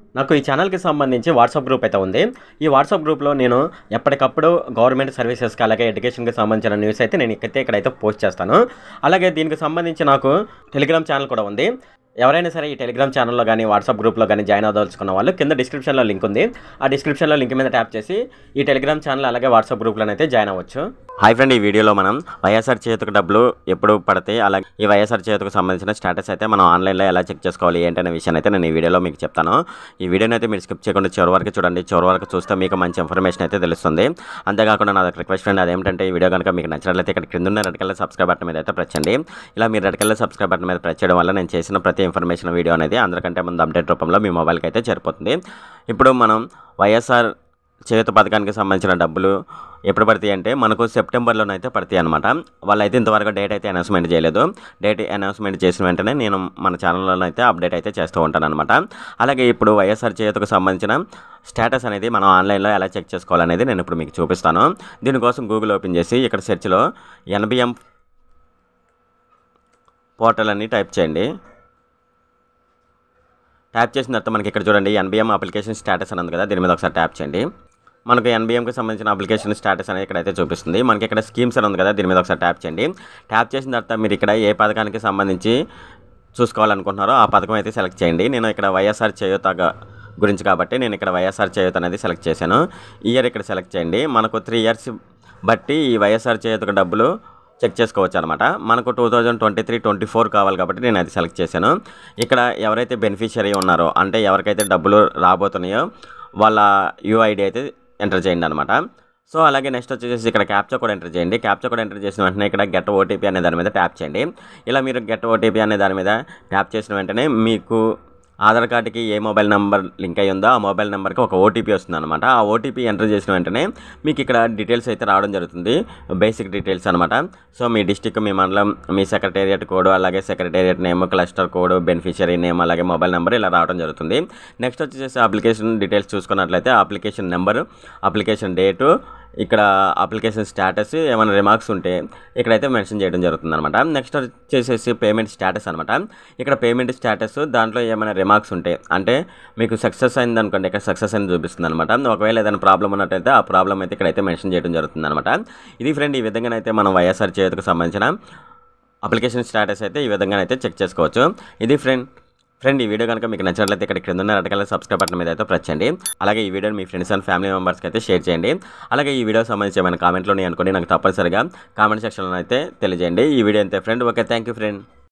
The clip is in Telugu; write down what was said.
నాకు ఈ ఛానల్కి సంబంధించి వాట్సాప్ గ్రూప్ అయితే ఉంది ఈ వాట్సాప్ గ్రూప్లో నేను ఎప్పటికప్పుడు గవర్నమెంట్ సర్వీసెస్కి అలాగే ఎడ్యుకేషన్కి సంబంధించిన న్యూస్ అయితే నేను ఇక్కడైతే ఇక్కడైతే పోస్ట్ చేస్తాను అలాగే దీనికి సంబంధించి నాకు టెలిగ్రామ్ ఛానల్ కూడా ఉంది ఎవరైనా సరే ఈ టెలిగ్రామ్ ఛానల్లో కానీ వాట్సాప్ గ్రూప్లో కానీ జాయిన్ అవ్వదలుచుకున్న వాళ్ళు కింద డిస్క్రిప్షన్లో లింక్ ఉంది ఆ డిస్క్రిప్షన్లో లింక్ మీద ట్యాప్ చేసి ఈ టెలిగ్రామ్ ఛానల్ అలాగే వాట్సాప్ గ్రూప్లోనైతే జాయిన్ అవ్వచ్చు హాయ్ ఫ్రెండ్ ఈ వీడియోలో మనం వైఎస్ఆర్ చేతికి డబ్బులు ఎప్పుడు పడతాయి అలాగే ఈ వైఎస్ఆర్ చేతికి సంబంధించిన స్టేటస్ అయితే మనం ఆన్లైన్లో ఎలా చెక్ చేసుకోవాలి ఏంటనే విషయాన్ని అయితే నేను ఈ వీడియోలో మీకు చెప్తాను ఈ వీడియోని అయితే మీరు స్కిప్ చేయకుండా చివరి వరకు చూడండి చివరి వరకు చూస్తే మీకు మంచి ఇన్ఫర్మేషన్ అయితే తెలుస్తుంది అంతేకాకుండా నా రిక్వెస్ట్ ఫ్రెండ్ అదేంటంటే ఈ వీడియో కనుక మీకు నచ్చినట్లయితే ఇక్కడ కింద ఉన్న రెడ్ కలర్ సబ్స్క్రైబ్ బటన్ మీద అయితే ప్రెస్ చేయండి ఇలా మీరు రెడ్ కలర్ సబ్స్క్రైబ్ బటన్ మీద ప్రెస్ చేయడం వల్ల నేను చేసిన ప్రతి ఇన్ఫర్మేషన్ వీడియో అనేది అందరికంటే ముందు అప్డేట్ రూపంలో మీ మొబైల్కి అయితే చేరిపోతుంది ఇప్పుడు మనం వైఎస్ఆర్ చేయుత పథకానికి సంబంధించిన డబ్బులు ఎప్పుడు పడతాయి అంటే మనకు సెప్టెంబర్లోనైతే పడతాయి అనమాట వాళ్ళైతే ఇంతవరకు డేట్ అయితే అనౌన్స్మెంట్ చేయలేదు డేట్ అనౌన్స్మెంట్ చేసిన వెంటనే నేను మన ఛానల్లో అయితే అప్డేట్ అయితే చేస్తూ ఉంటాను అనమాట అలాగే ఇప్పుడు వైఎస్ఆర్ చేయుతకు సంబంధించిన స్టేటస్ అనేది మనం ఆన్లైన్లో ఎలా చెక్ చేసుకోవాలనేది నేను ఇప్పుడు మీకు చూపిస్తాను దీనికోసం గూగుల్ ఓపెన్ చేసి ఇక్కడ సెర్చ్లో ఎన్బిఎం పోర్టల్ అని టైప్ చేయండి ట్యాప్ చేసిన తర్వాత మనకి ఇక్కడ చూడండి ఎన్బిఎం అప్లికేషన్ స్టేటస్ అని ఉంది కదా దీని మీద ఒకసారి ట్యాప్ చేయండి మనకు ఎన్బిఎంకి సంబంధించిన అప్లికేషన్ స్టేటస్ అనేది ఇక్కడైతే చూపిస్తుంది మనకి ఇక్కడ స్కీమ్స్ అని ఉంది కదా దీని మీద ఒకసారి ట్యాప్ చేయండి ట్యాప్ చేసిన తర్వాత మీరు ఇక్కడ ఏ పథకానికి సంబంధించి చూసుకోవాలనుకుంటున్నారో ఆ పథకం అయితే సెలెక్ట్ చేయండి నేను ఇక్కడ వైఎస్ఆర్ చేయూతగా గురించి కాబట్టి నేను ఇక్కడ వైఎస్ఆర్ చేయూత అనేది సెలెక్ట్ చేశాను ఇయర్ ఇక్కడ సెలెక్ట్ చేయండి మనకు త్రీ ఇయర్స్ బట్టి ఈ వైఎస్ఆర్ చేయూతకు డబ్బులు చెక్ చేసుకోవచ్చు అనమాట మనకు two thousand twenty three twenty four కావాలి కాబట్టి నేను అది సెలెక్ట్ చేశాను ఇక్కడ ఎవరైతే బెనిఫిషియరీ ఉన్నారో అంటే ఎవరికైతే డబ్బులు రాబోతున్నాయో వాళ్ళ యూఐడి అయితే ఎంటర్ చేయండి అనమాట సో అలాగే నెక్స్ట్ వచ్చేసి ఇక్కడ క్యాప్చా కూడా ఎంటర్ చేయండి క్యాప్చా కూడా ఎంటర్ చేసిన వెంటనే ఇక్కడ గెట్ ఓటీపీ అనే దాని మీద ట్యాప్ చేయండి ఇలా మీరు గెట్ ఓటీపీ అనే దాని మీద ట్యాప్ చేసిన వెంటనే మీకు ఆధార్ కార్డుకి ఏ మొబైల్ నెంబర్ లింక్ అయి ఉందో ఆ మొబైల్ నెంబర్కి ఒక ఓటీపీ వస్తుంది అనమాట ఆ ఓటీపీ ఎంటర్ చేసిన వెంటనే మీకు ఇక్కడ డీటెయిల్స్ అయితే రావడం జరుగుతుంది బేసిక్ డీటెయిల్స్ అనమాట సో మీ డిస్టిక్ మీ మండలం మీ సెక్రటేరియట్ కోడ్ అలాగే secretariat name cluster code beneficiary name అలాగే మొబైల్ నెంబర్ ఇలా రావడం జరుగుతుంది నెక్స్ట్ వచ్చేసి అప్లికేషన్ డీటెయిల్స్ చూసుకున్నట్లయితే అప్లికేషన్ నెంబర్ అప్లికేషన్ డేటు ఇక్కడ అప్లికేషన్ స్టేటస్ ఏమైనా రిమార్క్స్ ఉంటే ఇక్కడైతే మెన్షన్ చేయడం జరుగుతుంది అనమాట నెక్స్ట్ వచ్చేసేసి పేమెంట్ స్టేటస్ అనమాట ఇక్కడ పేమెంట్ స్టేటస్ దాంట్లో ఏమైనా రిమార్క్స్ ఉంటే అంటే మీకు సక్సెస్ అయింది అనుకోండి ఇక్కడ సక్సెస్ అని చూపిస్తుంది అనమాట ఒకవేళ ఏదైనా ప్రాబ్లం ఉన్నట్టయితే ఆ ప్రాబ్లం అయితే ఇక్కడైతే మెన్షన్ చేయడం జరుగుతుంది అనమాట ఇది ఫ్రెండ్ ఈ విధంగానైతే మనం వైఎస్ఆర్ చేతికి సంబంధించిన అప్లికేషన్ స్టేటస్ అయితే ఈ విధంగానైతే చెక్ చేసుకోవచ్చు ఇది ఫ్రెండ్ ఫ్రెండ్ ఈ వీడియో కనుక మీకు నచ్చినట్లయితే ఇక్కడ క్రింద ఉన్న రెడ్ కలర్ సబ్స్క్రైబ్ బటన్ మీద అయితే ప్రెస్ చేయండి అలాగే ఈ వీడియోని మీ ఫ్రెండ్స్ అండ్ ఫ్యామిలీ మెంబర్స్కి అయితే షేర్ చేయండి అలాగే ఈ వీడియో సంబంధించి ఏమైనా కామెంట్లు ఉన్నాయి అనుకోండి నాకు తప్పనిసరిగా కామెంట్ సెక్షన్లో అయితే తెలియజేయండి ఈ వీడియో అంతే friend okay thank you friend